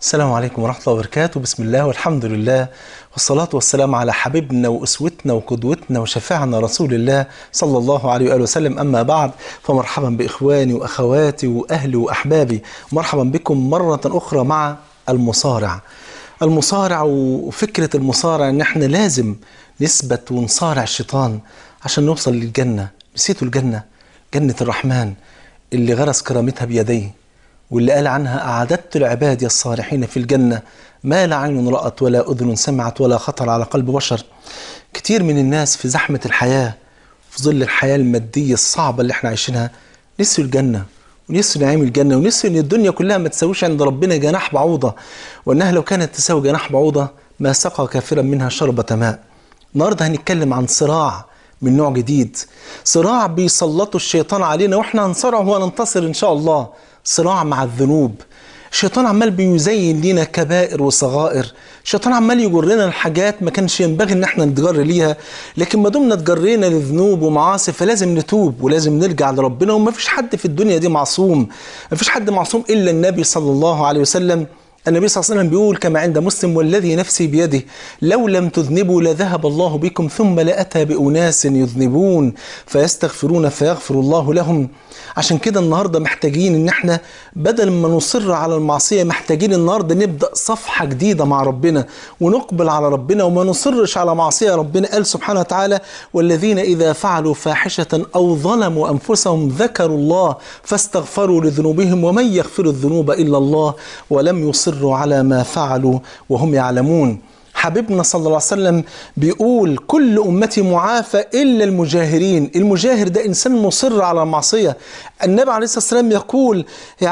السلام عليكم ورحمة الله وبركاته بسم الله والحمد لله والصلاة والسلام على حبيبنا وأسوتنا وقدوتنا وشفاعنا رسول الله صلى الله عليه وآله وسلم أما بعد فمرحبا بإخواني وأخواتي وأهلي وأحبابي مرحبا بكم مرة أخرى مع المصارع المصارع وفكرة المصارع إن إحنا لازم نثبت ونصارع الشيطان عشان نوصل للجنة نسيتوا الجنة جنة الرحمن اللي غرس كرامتها بيديه واللي قال عنها أعددت لعبادي الصالحين في الجنة ما لا عين رأت ولا أذن سمعت ولا خطر على قلب بشر كتير من الناس في زحمة الحياة في ظل الحياة المادية الصعبة اللي احنا عايشينها نسوا الجنة ونسوا نعيم الجنة ونسوا ان الدنيا كلها ما تساويش عند ربنا جناح بعوضة وانها لو كانت تساوي جناح بعوضة ما سقى كافرا منها شربة ماء النهارده هنتكلم عن صراع من نوع جديد صراع بيسلطه الشيطان علينا واحنا هنصارعه وهننتصر ان شاء الله صراع مع الذنوب الشيطان عمال بيزين لينا كبائر وصغائر الشيطان عمال يجرنا لحاجات ما كانش ينبغي ان احنا نتجر ليها لكن ما دمنا اتجرينا لذنوب ومعاصي فلازم نتوب ولازم نرجع لربنا وما فيش حد في الدنيا دي معصوم ما فيش حد معصوم الا النبي صلى الله عليه وسلم النبي صلى الله عليه وسلم بيقول كما عند مسلم والذي نفسي بيده لو لم تذنبوا لذهب الله بكم ثم لأتى بأناس يذنبون فيستغفرون فيغفر الله لهم عشان كده النهاردة محتاجين ان احنا بدل ما نصر على المعصية محتاجين النهاردة نبدأ صفحة جديدة مع ربنا ونقبل على ربنا وما نصرش على معصية ربنا قال سبحانه وتعالى والذين إذا فعلوا فاحشة أو ظلموا أنفسهم ذكروا الله فاستغفروا لذنوبهم ومن يغفر الذنوب إلا الله ولم يصروا على ما فعلوا وهم يعلمون حبيبنا صلى الله عليه وسلم بيقول كل أمتي معافى إلا المجاهرين المجاهر ده إنسان مصر على المعصية النبي عليه الصلاة والسلام يقول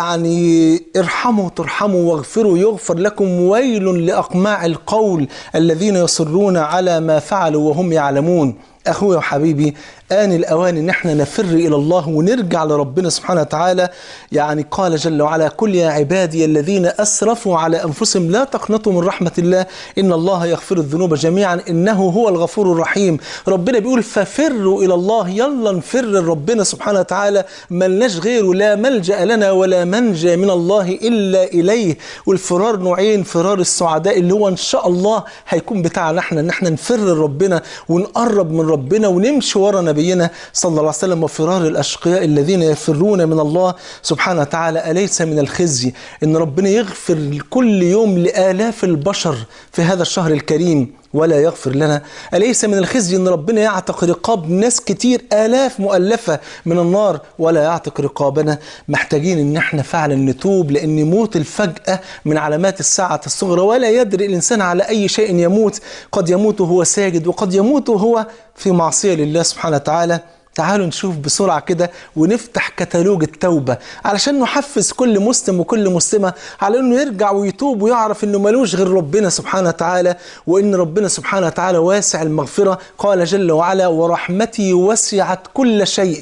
يعني ارحموا ترحموا واغفروا يغفر لكم ويل لأقماع القول الذين يصرون على ما فعلوا وهم يعلمون أخويا وحبيبي آن الأوان إن احنا نفر إلى الله ونرجع لربنا سبحانه وتعالى يعني قال جل وعلا قل يا عبادي الذين أسرفوا على أنفسهم لا تقنطوا من رحمة الله إن الله يغفر الذنوب جميعا إنه هو الغفور الرحيم ربنا بيقول ففروا إلى الله يلا نفر لربنا سبحانه وتعالى ملناش غيره لا ملجأ لنا ولا منجى من الله إلا إليه والفرار نوعين فرار السعداء اللي هو إن شاء الله هيكون بتاعنا احنا إن احنا نفر لربنا ونقرب من ربنا ونمشي ورا نبينا صلى الله عليه وسلم وفرار الأشقياء الذين يفرون من الله سبحانه وتعالى أليس من الخزي إن ربنا يغفر كل يوم لآلاف البشر في هذا الشهر الكريم ولا يغفر لنا أليس من الخزي أن ربنا يعتق رقاب ناس كتير آلاف مؤلفة من النار ولا يعتق رقابنا محتاجين أن احنا فعلا نتوب لأن موت الفجأة من علامات الساعة الصغرى ولا يدري الإنسان على أي شيء يموت قد يموت وهو ساجد وقد يموت وهو في معصية لله سبحانه وتعالى تعالوا نشوف بسرعة كده ونفتح كتالوج التوبة علشان نحفز كل مسلم وكل مسلمة على انه يرجع ويتوب ويعرف انه ملوش غير ربنا سبحانه وتعالى وان ربنا سبحانه وتعالى واسع المغفرة قال جل وعلا ورحمتي وسعت كل شيء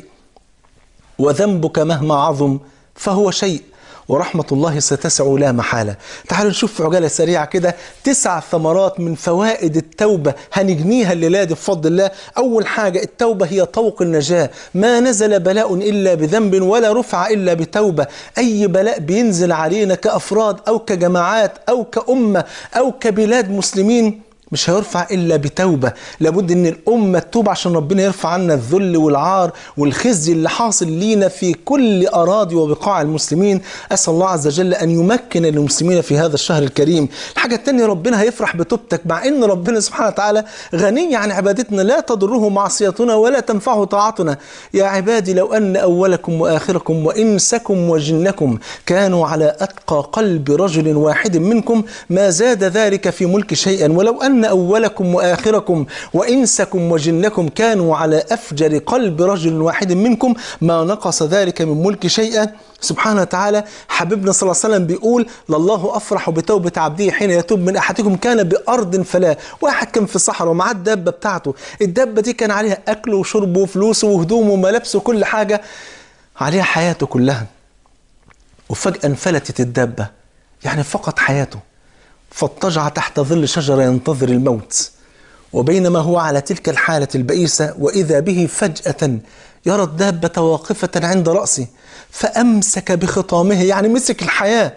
وذنبك مهما عظم فهو شيء ورحمة الله ستسع لا محالة تعالوا نشوف في عجالة سريعة كده تسع ثمرات من فوائد التوبة هنجنيها الليلة دي بفضل الله أول حاجة التوبة هي طوق النجاة ما نزل بلاء إلا بذنب ولا رفع إلا بتوبة أي بلاء بينزل علينا كأفراد أو كجماعات أو كأمة أو كبلاد مسلمين مش هيرفع الا بتوبه لابد ان الامه تتوب عشان ربنا يرفع عنا الذل والعار والخزي اللي حاصل لينا في كل اراضي وبقاع المسلمين اسال الله عز وجل ان يمكن للمسلمين في هذا الشهر الكريم الحاجه الثانيه ربنا هيفرح بتوبتك مع ان ربنا سبحانه وتعالى غني عن عبادتنا لا تضره معصيتنا ولا تنفعه طاعتنا يا عبادي لو ان اولكم واخركم وانسكم وجنكم كانوا على اتقى قلب رجل واحد منكم ما زاد ذلك في ملك شيئا ولو ان أن أولكم وآخركم وإنسكم وجنكم كانوا على أفجر قلب رجل واحد منكم ما نقص ذلك من ملك شيئا سبحانه وتعالى حبيبنا صلى الله عليه وسلم بيقول لله أفرح بتوبة عبده حين يتوب من أحدكم كان بأرض فلا واحد كان في الصحراء ومعاه الدابة بتاعته الدابة دي كان عليها أكل وشرب وفلوس وهدوم وملابس وكل حاجة عليها حياته كلها وفجأة انفلتت الدابة يعني فقط حياته فاضطجع تحت ظل شجرة ينتظر الموت وبينما هو على تلك الحالة البئيسة وإذا به فجأة يرى الدابة واقفة عند رأسه فأمسك بخطامه يعني مسك الحياة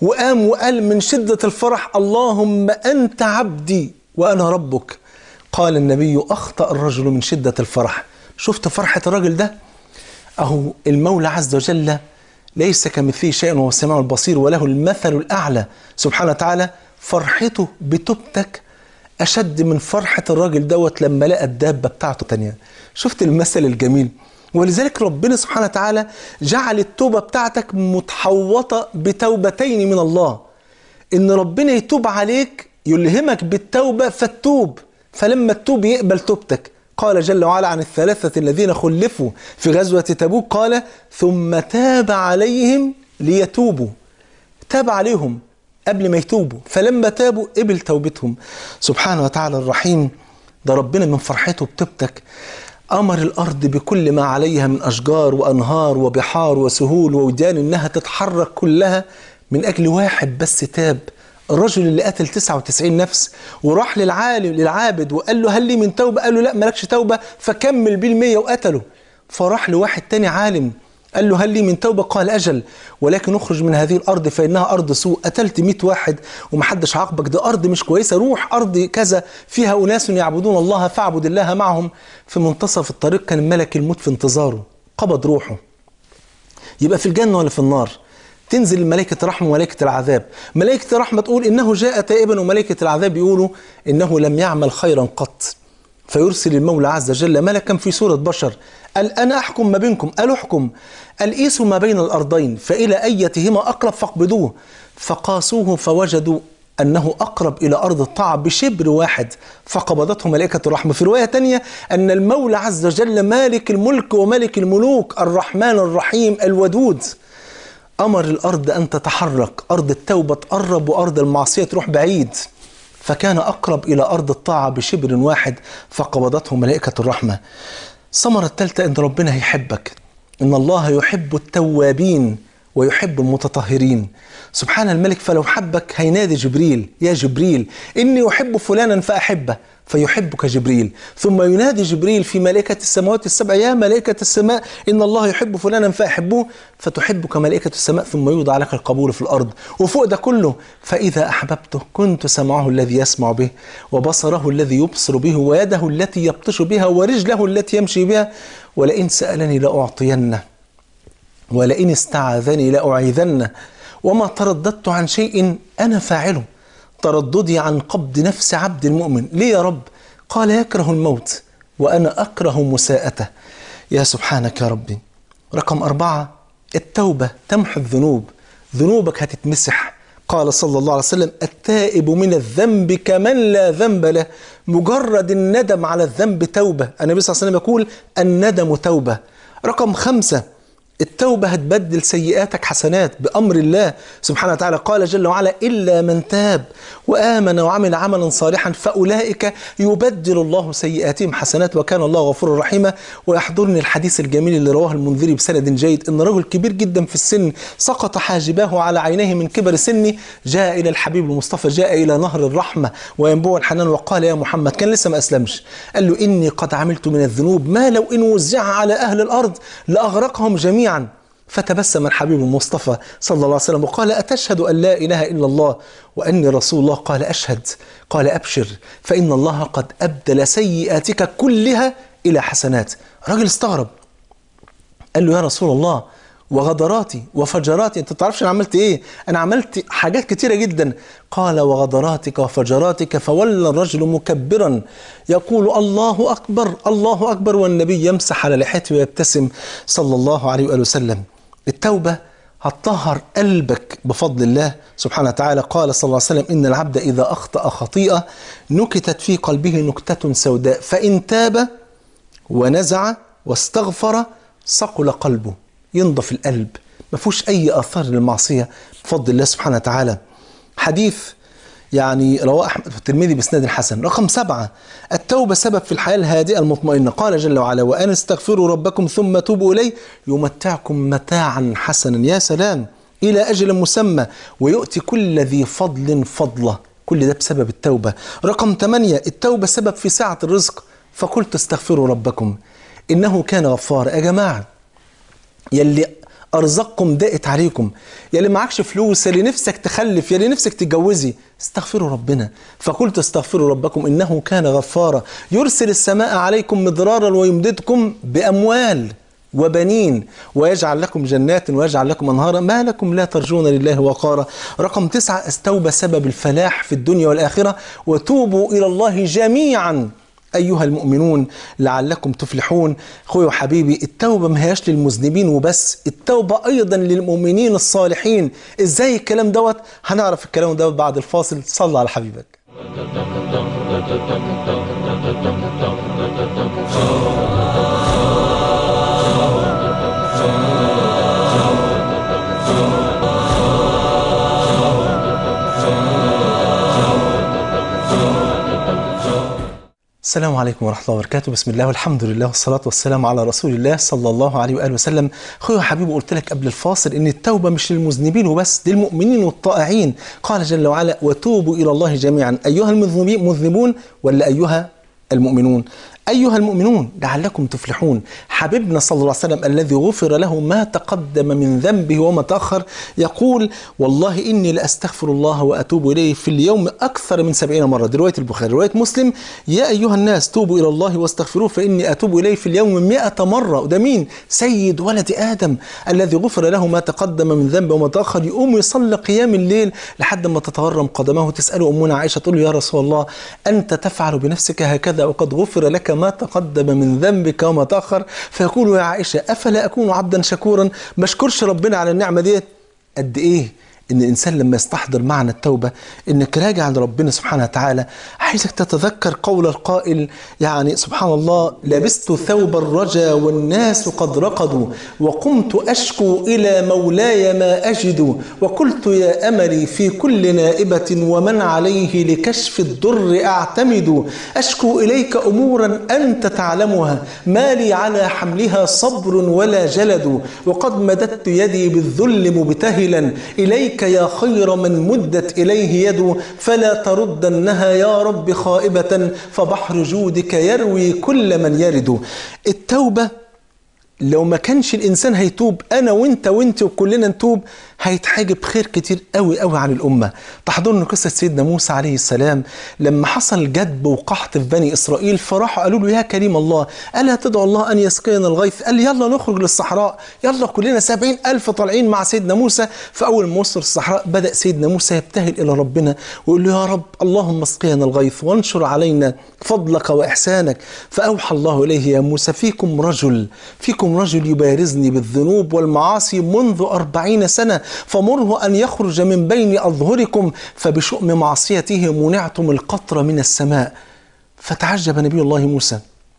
وقام وقال من شدة الفرح اللهم أنت عبدي وأنا ربك قال النبي أخطأ الرجل من شدة الفرح شفت فرحة الرجل ده أهو المولى عز وجل ليس كمثله شيء وهو السميع البصير وله المثل الأعلى سبحانه وتعالى فرحته بتوبتك أشد من فرحة الراجل دوت لما لقى الدابة بتاعته تانية شفت المثل الجميل ولذلك ربنا سبحانه وتعالى جعل التوبة بتاعتك متحوطة بتوبتين من الله إن ربنا يتوب عليك يلهمك بالتوبة فتوب فلما تتوب يقبل توبتك قال جل وعلا عن الثلاثة الذين خلفوا في غزوة تبوك قال ثم تاب عليهم ليتوبوا تاب عليهم قبل ما يتوبوا فلما تابوا قبل توبتهم سبحانه وتعالى الرحيم ده ربنا من فرحته بتوبتك أمر الأرض بكل ما عليها من أشجار وأنهار وبحار وسهول ووديان إنها تتحرك كلها من أجل واحد بس تاب الرجل اللي قتل 99 نفس وراح للعالم للعابد وقال له هل لي من توبة قال له لا مالكش توبة فكمل بيه المية وقتله فراح لواحد تاني عالم قال له هل لي من توبة قال أجل ولكن اخرج من هذه الأرض فإنها أرض سوء قتلت 100 واحد ومحدش عاقبك دي أرض مش كويسة روح أرض كذا فيها أناس يعبدون الله فاعبد الله معهم في منتصف الطريق كان ملك الموت في انتظاره قبض روحه يبقى في الجنة ولا في النار تنزل ملائكة الرحمة وملائكة العذاب ملائكة الرحمة تقول إنه جاء تائبا وملائكة العذاب يقولوا إنه لم يعمل خيرا قط فيرسل المولى عز وجل ملكا في صورة بشر قال أنا أحكم ما بينكم قال احكم قال قيسوا ما بين الأرضين فإلى أيتهما أقرب فاقبضوه فقاسوه فوجدوا أنه أقرب إلى أرض الطاعة بشبر واحد فقبضته ملائكة الرحمة في رواية تانية أن المولى عز وجل مالك الملك وملك الملوك الرحمن الرحيم الودود أمر الأرض أن تتحرك أرض التوبة تقرب وأرض المعصية تروح بعيد فكان أقرب إلى أرض الطاعة بشبر واحد فقبضته ملائكة الرحمة الثمرة الثالثة إن ربنا هيحبك إن الله يحب التوابين ويحب المتطهرين سبحان الملك فلو حبك هينادي جبريل يا جبريل إني أحب فلانا فأحبه فيحبك جبريل ثم ينادي جبريل في ملائكة السماوات السبع يا ملائكة السماء إن الله يحب فلانا فأحبوه فتحبك ملائكة السماء ثم يوضع لك القبول في الأرض وفوق ده كله فإذا أحببته كنت سمعه الذي يسمع به وبصره الذي يبصر به ويده التي يبطش بها ورجله التي يمشي بها ولئن سألني لأعطينه ولئن استعاذني لأعيذنه وما ترددت عن شيء أنا فاعله ترددي عن قبض نفس عبد المؤمن ليه يا رب قال يكره الموت وأنا أكره مساءته يا سبحانك يا ربي رقم أربعة التوبة تمحو الذنوب ذنوبك هتتمسح قال صلى الله عليه وسلم التائب من الذنب كمن لا ذنب له مجرد الندم على الذنب توبة النبي صلى الله عليه وسلم يقول الندم توبة رقم خمسة التوبة هتبدل سيئاتك حسنات بأمر الله سبحانه وتعالى قال جل وعلا إلا من تاب وآمن وعمل عملا صالحا فأولئك يبدل الله سيئاتهم حسنات وكان الله غفورا رحيما ويحضرني الحديث الجميل اللي رواه المنذري بسند جيد إن رجل كبير جدا في السن سقط حاجباه على عينيه من كبر سنه جاء إلى الحبيب المصطفى جاء إلى نهر الرحمة وينبوع الحنان وقال يا محمد كان لسه ما أسلمش قال له إني قد عملت من الذنوب ما لو إن وزع على أهل الأرض لأغرقهم جميعا جميعا فتبسم الحبيب المصطفى صلى الله عليه وسلم وقال أتشهد أن لا إله إلا الله وأني رسول الله قال أشهد قال أبشر فإن الله قد أبدل سيئاتك كلها إلى حسنات رجل استغرب قال له يا رسول الله وغدراتي وفجراتي انت تعرفش انا عملت ايه انا عملت حاجات كتيره جدا قال وغدراتك وفجراتك فولى الرجل مكبرا يقول الله اكبر الله اكبر والنبي يمسح على لحيته ويبتسم صلى الله عليه واله وسلم التوبه هتطهر قلبك بفضل الله سبحانه وتعالى قال صلى الله عليه وسلم ان العبد اذا اخطا خطيئه نكتت في قلبه نكته سوداء فان تاب ونزع واستغفر صقل قلبه ينضف القلب ما فيهوش أي آثار للمعصية بفضل الله سبحانه وتعالى حديث يعني رواه أحمد والترمذي بإسناد حسن رقم سبعة التوبة سبب في الحياة الهادئة المطمئنة قال جل وعلا وأن استغفروا ربكم ثم توبوا إليه يمتعكم متاعا حسنا يا سلام إلى أجل مسمى ويؤتي كل ذي فضل فضله كل ده بسبب التوبة رقم ثمانية التوبة سبب في سعة الرزق فقلت استغفروا ربكم إنه كان غفارا يا جماعة يلي ارزاقكم ضاقت عليكم يا اللي معكش فلوس يا اللي نفسك تخلف يا اللي نفسك تتجوزي استغفروا ربنا فقلت استغفروا ربكم انه كان غفارا يرسل السماء عليكم مضرارا ويمددكم باموال وبنين ويجعل لكم جنات ويجعل لكم انهارا ما لكم لا ترجون لله وقارا رقم تسعة استوبى سبب الفلاح في الدنيا والآخرة وتوبوا إلى الله جميعا أيها المؤمنون لعلكم تفلحون أخوي وحبيبي التوبة ما هياش للمذنبين وبس التوبة أيضا للمؤمنين الصالحين إزاي الكلام دوت هنعرف الكلام دوت بعد الفاصل صلى على حبيبك السلام عليكم ورحمة الله وبركاته بسم الله والحمد لله والصلاة والسلام على رسول الله صلى الله عليه وآله وسلم أخوي وحبيبي قلت لك قبل الفاصل إن التوبة مش للمذنبين وبس للمؤمنين والطائعين قال جل وعلا وتوبوا إلى الله جميعا أيها المذنبين مذنبون ولا أيها المؤمنون أيها المؤمنون لعلكم تفلحون حبيبنا صلى الله عليه وسلم الذي غفر له ما تقدم من ذنبه وما تأخر يقول والله إني لأستغفر الله وأتوب إليه في اليوم أكثر من سبعين مرة دي رواية البخاري رواية مسلم يا أيها الناس توبوا إلى الله واستغفروه فإني أتوب إليه في اليوم مئة مرة وده مين سيد ولد آدم الذي غفر له ما تقدم من ذنبه وما تأخر يقوم يصلي قيام الليل لحد ما تتورم قدمه تسأله أمنا عائشة تقول له يا رسول الله أنت تفعل بنفسك هكذا وقد غفر لك ما تقدم من ذنبك وما تأخر فيقول يا عائشة أفلا أكون عبدا شكورا ما اشكرش ربنا على النعمة ديت قد إيه ان الانسان لما يستحضر معنى التوبه انك راجع لربنا سبحانه وتعالى عايزك تتذكر قول القائل يعني سبحان الله لبست ثوب الرجا والناس قد رقدوا وقمت اشكو الى مولاي ما اجد وقلت يا املي في كل نائبه ومن عليه لكشف الضر اعتمد اشكو اليك امورا انت تعلمها ما لي على حملها صبر ولا جلد وقد مددت يدي بالذل مبتهلا اليك إليك يا خير من مدت إليه يد فلا تردنها يا رب خائبة فبحر جودك يروي كل من يرد التوبة لو ما كانش الانسان هيتوب انا وانت وانت وكلنا نتوب هيتحجب خير كتير قوي قوي عن الامه تحضرنا قصه سيدنا موسى عليه السلام لما حصل جدب وقحط في بني اسرائيل فراحوا قالوا له يا كريم الله الا تدعو الله ان يسقينا الغيث قال يلا نخرج للصحراء يلا كلنا سبعين الف طالعين مع سيدنا موسى فاول ما وصلوا الصحراء بدا سيدنا موسى يبتهل الى ربنا ويقول له يا رب اللهم اسقينا الغيث وانشر علينا فضلك واحسانك فاوحى الله اليه يا موسى فيكم رجل فيكم رجل يبارزني بالذنوب والمعاصي منذ أربعين سنة فمره أن يخرج من بين أظهركم فبشؤم معصيته منعتم القطر من السماء فتعجب نبي الله موسى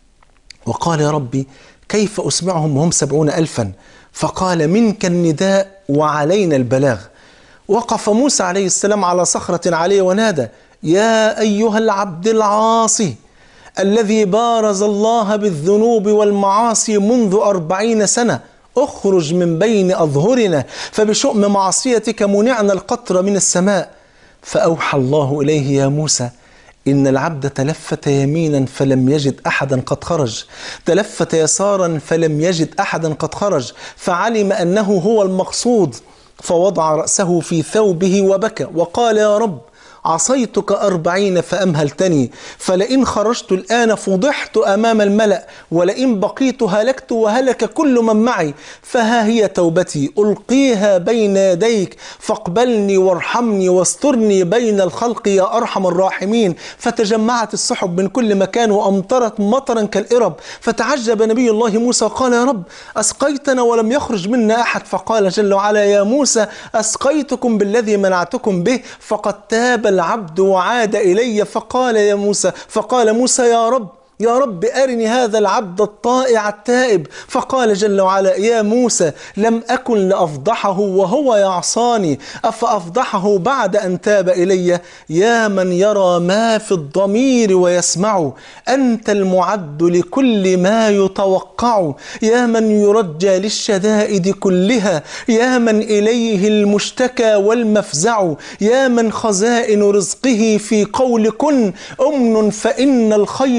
وقال يا ربي كيف أسمعهم وهم سبعون ألفا فقال منك النداء وعلينا البلاغ وقف موسى عليه السلام على صخرة عليه ونادى يا أيها العبد العاصي الذي بارز الله بالذنوب والمعاصي منذ أربعين سنة اخرج من بين أظهرنا فبشؤم معصيتك منعنا القطر من السماء فأوحى الله إليه يا موسى إن العبد تلفت يمينا فلم يجد أحدا قد خرج تلفت يسارا فلم يجد أحدا قد خرج فعلم أنه هو المقصود فوضع رأسه في ثوبه وبكى وقال يا رب عصيتك أربعين فأمهلتني فلئن خرجت الآن فضحت أمام الملأ ولئن بقيت هلكت وهلك كل من معي فها هي توبتي ألقيها بين يديك فاقبلني وارحمني واسترني بين الخلق يا أرحم الراحمين فتجمعت السحب من كل مكان وأمطرت مطرا كالإرب فتعجب نبي الله موسى قال يا رب أسقيتنا ولم يخرج منا أحد فقال جل وعلا يا موسى أسقيتكم بالذي منعتكم به فقد تاب العبد وعاد إلي فقال يا موسى فقال موسى يا رب يا رب أرني هذا العبد الطائع التائب فقال جل وعلا يا موسى لم أكن لأفضحه وهو يعصاني أفأفضحه بعد أن تاب إلي يا من يرى ما في الضمير ويسمع أنت المعد لكل ما يتوقع يا من يرجى للشدائد كلها يا من إليه المشتكى والمفزع يا من خزائن رزقه في قول كن أمن فإن الخير عند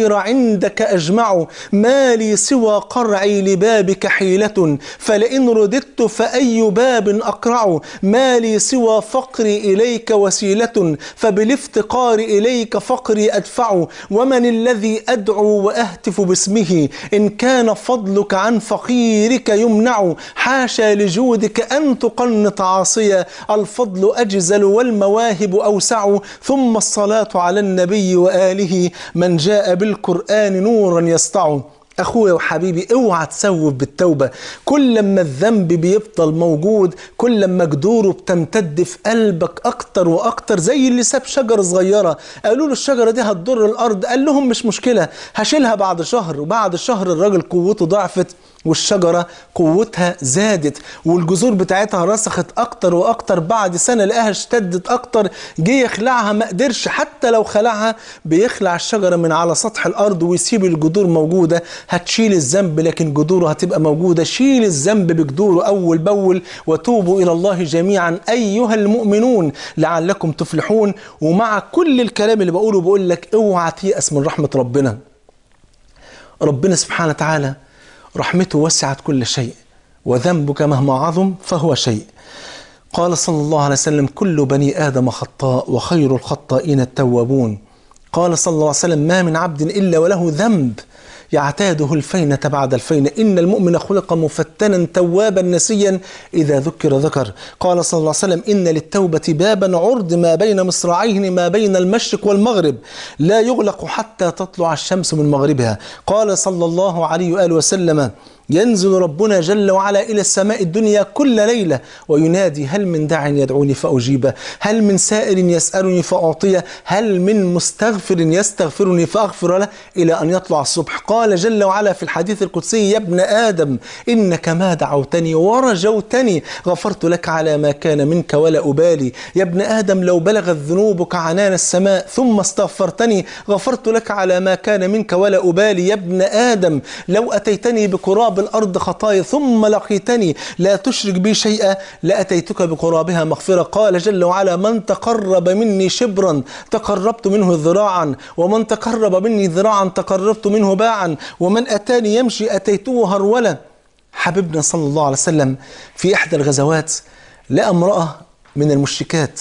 عندك أجمع ما لي سوى قرعي لبابك حيلة فلئن رددت فأي باب أقرع ما لي سوى فقري إليك وسيلة فبالافتقار إليك فقري أدفع ومن الذي أدعو وأهتف باسمه إن كان فضلك عن فقيرك يمنع حاشا لجودك أن تقنط عاصيا الفضل أجزل والمواهب أوسع ثم الصلاة على النبي وآله من جاء بالقرآن نورا يسطع اخويا وحبيبي اوعى تسوف بالتوبه كل لما الذنب بيفضل موجود كل لما جذوره بتمتد في قلبك اكتر واكتر زي اللي ساب شجره صغيره قالوا له الشجره دي هتضر الارض قال لهم مش مشكله هشيلها بعد شهر وبعد شهر الراجل قوته ضعفت والشجرة قوتها زادت والجذور بتاعتها رسخت أكتر وأكتر بعد سنة لقاها اشتدت أكتر جه يخلعها ما قدرش حتى لو خلعها بيخلع الشجرة من على سطح الأرض ويسيب الجذور موجودة هتشيل الذنب لكن جذوره هتبقى موجودة شيل الذنب بجذوره أول بأول وتوبوا إلى الله جميعا أيها المؤمنون لعلكم تفلحون ومع كل الكلام اللي بقوله بقول لك اوعى تيأس من رحمة ربنا ربنا سبحانه وتعالى رحمته وسعت كل شيء وذنبك مهما عظم فهو شيء قال صلى الله عليه وسلم كل بني آدم خطاء وخير الخطائين التوابون قال صلى الله عليه وسلم ما من عبد إلا وله ذنب يعتاده الفينة بعد الفينة إن المؤمن خلق مفتنا توابا نسيا إذا ذكر ذكر قال صلى الله عليه وسلم إن للتوبة بابا عرض ما بين مصراعيه ما بين المشرق والمغرب لا يغلق حتى تطلع الشمس من مغربها قال صلى الله عليه وآله وسلم ينزل ربنا جل وعلا إلى السماء الدنيا كل ليلة وينادي هل من داع يدعوني فأجيبه هل من سائر يسألني فأعطيه هل من مستغفر يستغفرني فأغفر له إلى أن يطلع الصبح قال جل وعلا في الحديث القدسي يا ابن آدم إنك ما دعوتني ورجوتني غفرت لك على ما كان منك ولا أبالي يا ابن آدم لو بلغت ذنوبك عنان السماء ثم استغفرتني غفرت لك على ما كان منك ولا أبالي يا ابن آدم لو أتيتني بقراب الأرض خطايا ثم لقيتني لا تشرك بي شيئا لأتيتك بقرابها مغفرة قال جل وعلا من تقرب مني شبرا تقربت منه ذراعا ومن تقرب مني ذراعا تقربت منه باعا ومن أتاني يمشي أتيته هرولا حبيبنا صلى الله عليه وسلم في إحدى الغزوات لقى امرأة من المشركات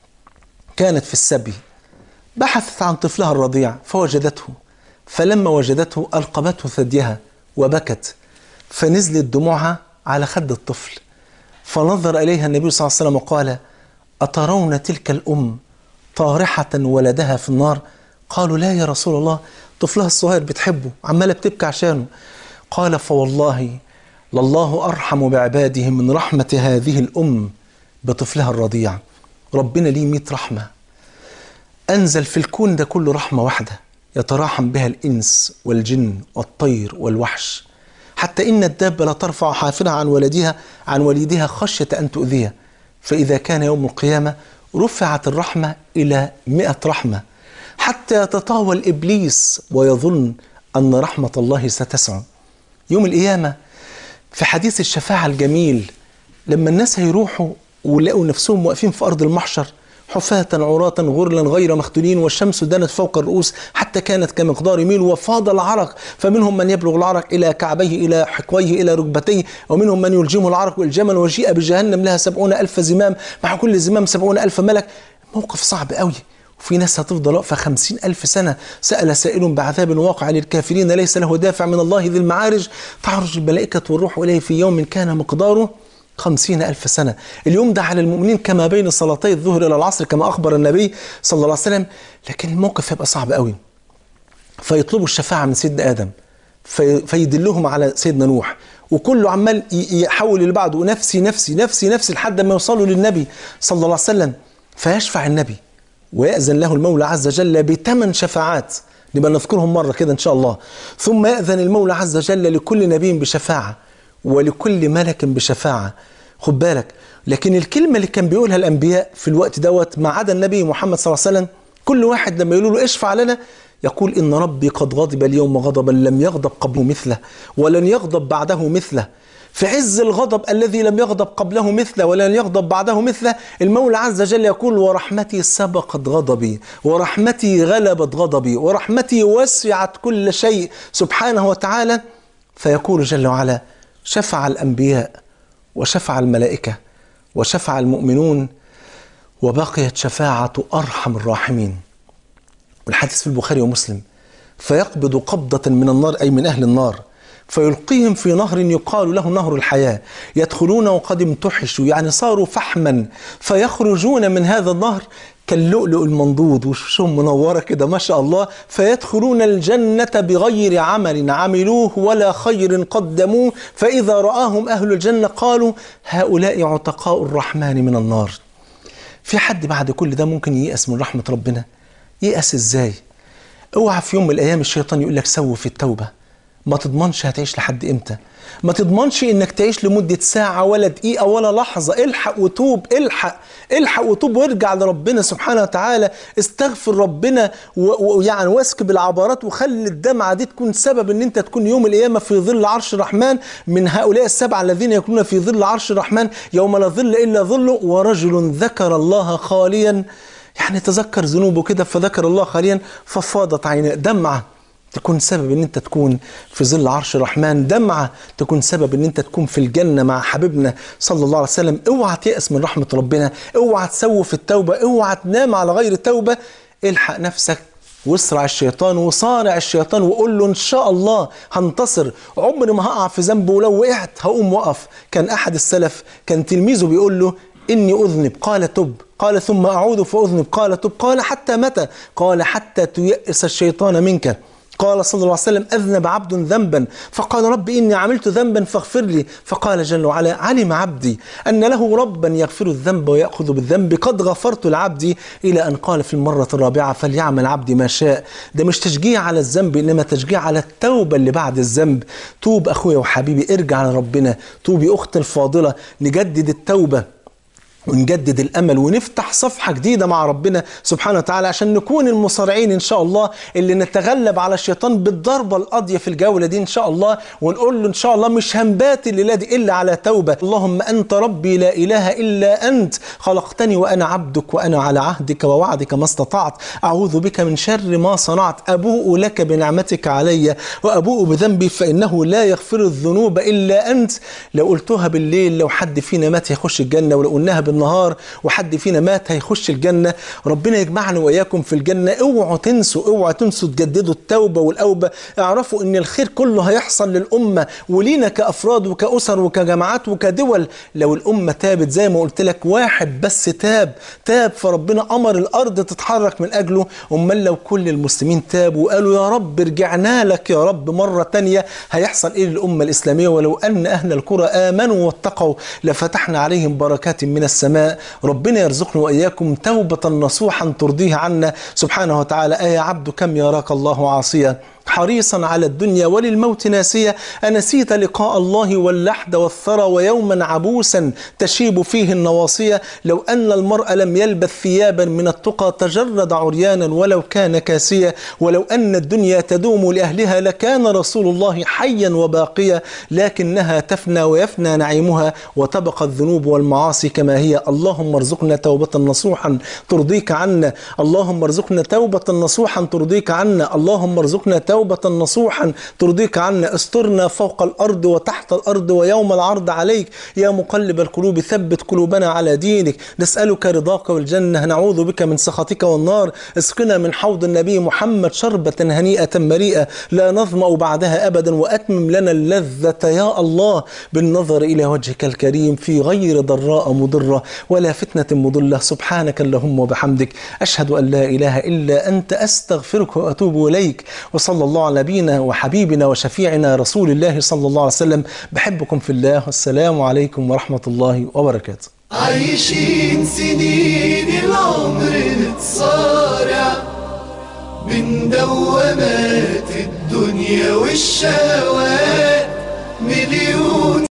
كانت في السبي بحثت عن طفلها الرضيع فوجدته فلما وجدته ألقمته ثديها وبكت فنزلت دموعها على خد الطفل فنظر إليها النبي صلى الله عليه وسلم وقال أترون تلك الأم طارحة ولدها في النار قالوا لا يا رسول الله طفلها الصغير بتحبه عمالة بتبكي عشانه قال فوالله لله أرحم بعباده من رحمة هذه الأم بطفلها الرضيع ربنا ليه مئة رحمة أنزل في الكون ده كله رحمة واحدة يتراحم بها الإنس والجن والطير والوحش حتى إن الدابة لا ترفع حافرها عن ولدها عن وليدها خشية أن تؤذيه فإذا كان يوم القيامة رفعت الرحمة إلى مئة رحمة حتى يتطاول إبليس ويظن أن رحمة الله ستسع يوم القيامة في حديث الشفاعة الجميل لما الناس هيروحوا ولقوا نفسهم واقفين في أرض المحشر حفاة عراة غرلا غير مختونين والشمس دنت فوق الرؤوس حتى كانت كمقدار ميل وفاض العرق فمنهم من يبلغ العرق إلى كعبيه إلى حقويه إلى ركبتيه ومنهم من يلجمه العرق والجمل وجيء بجهنم لها سبعون ألف زمام مع كل زمام سبعون ألف ملك موقف صعب قوي وفي ناس هتفضل واقفة خمسين ألف سنة سأل سائل بعذاب واقع للكافرين ليس له دافع من الله ذي المعارج تعرج الملائكة والروح إليه في يوم كان مقداره خمسين ألف سنة اليوم ده على المؤمنين كما بين صلاتي الظهر إلى العصر كما أخبر النبي صلى الله عليه وسلم لكن الموقف هيبقى صعب قوي فيطلبوا الشفاعة من سيدنا آدم في فيدلهم على سيدنا نوح وكله عمال يحول اللي بعده نفسي نفسي نفسي نفسي لحد ما يوصلوا للنبي صلى الله عليه وسلم فيشفع النبي ويأذن له المولى عز وجل بثمان شفاعات نبقى نذكرهم مرة كده إن شاء الله ثم يأذن المولى عز وجل لكل نبي بشفاعة ولكل ملك بشفاعة خد بالك لكن الكلمة اللي كان بيقولها الأنبياء في الوقت دوت ما عدا النبي محمد صلى الله عليه وسلم كل واحد لما يقولوا له اشفع لنا يقول إن ربي قد غضب اليوم غضبا لم يغضب قبله مثله ولن يغضب بعده مثله في عز الغضب الذي لم يغضب قبله مثله ولن يغضب بعده مثله المولى عز وجل يقول ورحمتي سبقت غضبي ورحمتي غلبت غضبي ورحمتي وسعت كل شيء سبحانه وتعالى فيقول جل وعلا شفع الأنبياء وشفع الملائكة وشفع المؤمنون وبقيت شفاعة أرحم الراحمين والحديث في البخاري ومسلم فيقبض قبضة من النار أي من أهل النار فيلقيهم في نهر يقال له نهر الحياة يدخلون وقد امتحشوا يعني صاروا فحما فيخرجون من هذا النهر كاللؤلؤ المنضود وشهم منورة كده ما شاء الله فيدخلون الجنة بغير عمل عملوه ولا خير قدموه فإذا رآهم أهل الجنة قالوا هؤلاء عتقاء الرحمن من النار في حد بعد كل ده ممكن ييأس من رحمة ربنا ييأس ازاي اوعى في يوم من الايام الشيطان يقول لك سوي في التوبه ما تضمنش هتعيش لحد امتى ما تضمنش انك تعيش لمدة ساعة ولا دقيقة ولا لحظة الحق وتوب الحق الحق وتوب وارجع لربنا سبحانه وتعالى استغفر ربنا ويعني واسكب العبارات وخلي الدمعة دي تكون سبب ان انت تكون يوم القيامة في ظل عرش الرحمن من هؤلاء السبعة الذين يكونون في ظل عرش الرحمن يوم لا ظل الا ظله ورجل ذكر الله خاليا يعني تذكر ذنوبه كده فذكر الله خاليا ففاضت عيناه دمعه تكون سبب ان انت تكون في ظل عرش الرحمن دمعه تكون سبب ان انت تكون في الجنه مع حبيبنا صلى الله عليه وسلم اوعى تيأس من رحمه ربنا اوعى تسوف التوبه اوعى تنام على غير التوبه الحق نفسك واسرع الشيطان وصارع الشيطان وقول له ان شاء الله هنتصر عمري ما هقع في ذنب ولو وقعت هقوم وقف كان احد السلف كان تلميذه بيقول له اني اذنب قال تب قال ثم اعود فاذنب قال تب قال حتى متى قال حتى تيأس الشيطان منك قال صلى الله عليه وسلم أذنب عبد ذنبا فقال رب إني عملت ذنبا فاغفر لي فقال جل وعلا علم عبدي أن له ربا يغفر الذنب ويأخذ بالذنب قد غفرت لعبدي إلى أن قال في المرة الرابعة فليعمل عبدي ما شاء ده مش تشجيع على الذنب إنما تشجيع على التوبة اللي بعد الذنب توب أخويا وحبيبي ارجع لربنا توبي أختي الفاضلة نجدد التوبة ونجدد الامل ونفتح صفحه جديده مع ربنا سبحانه وتعالى عشان نكون المصارعين ان شاء الله اللي نتغلب على الشيطان بالضربه القاضيه في الجوله دي ان شاء الله ونقول له ان شاء الله مش هنبات الليله دي الا على توبه اللهم انت ربي لا اله الا انت خلقتني وانا عبدك وانا على عهدك ووعدك ما استطعت اعوذ بك من شر ما صنعت ابوء لك بنعمتك علي وابوء بذنبي فانه لا يغفر الذنوب الا انت لو قلتها بالليل لو حد فينا مات هيخش الجنه ولو قلناها بالنهار وحد فينا مات هيخش الجنة ربنا يجمعنا وإياكم في الجنة اوعوا تنسوا اوعوا تنسوا تجددوا التوبة والأوبة اعرفوا ان الخير كله هيحصل للأمة ولينا كأفراد وكأسر وكجماعات وكدول لو الأمة تابت زي ما قلت لك واحد بس تاب تاب فربنا أمر الأرض تتحرك من أجله أمال لو كل المسلمين تابوا وقالوا يا رب رجعنا لك يا رب مرة تانية هيحصل إيه للأمة الإسلامية ولو أن أهل القرى آمنوا واتقوا لفتحنا عليهم بركات من السماء ربنا يرزقنا وإياكم توبة نصوحا ترضيه عنا سبحانه وتعالى أي عبد كم يراك الله عاصيا حريصا على الدنيا وللموت ناسية أنسيت لقاء الله واللحد والثرى ويوما عبوسا تشيب فيه النواصية لو أن المرء لم يلبث ثيابا من التقى تجرد عريانا ولو كان كاسيا ولو أن الدنيا تدوم لأهلها لكان رسول الله حيا وباقيا لكنها تفنى ويفنى نعيمها وتبقى الذنوب والمعاصي كما هي اللهم ارزقنا توبة نصوحا ترضيك عنا اللهم ارزقنا توبة نصوحا ترضيك عنا اللهم ارزقنا توبة نصوحا ترضيك عنا استرنا فوق الأرض وتحت الأرض ويوم العرض عليك يا مقلب القلوب ثبت قلوبنا على دينك نسألك رضاك والجنة نعوذ بك من سخطك والنار اسقنا من حوض النبي محمد شربة هنيئة مريئة لا نظمأ بعدها أبدا وأتمم لنا اللذة يا الله بالنظر إلى وجهك الكريم في غير ضراء مضرة ولا فتنة مضلة سبحانك اللهم وبحمدك أشهد أن لا إله إلا أنت أستغفرك وأتوب إليك وصلى الله على نبينا وحبيبنا وشفيعنا رسول الله صلى الله عليه وسلم بحبكم في الله والسلام عليكم ورحمة الله وبركاته عايشين سنين العمر نتصارع من دوامات الدنيا والشهوات مليون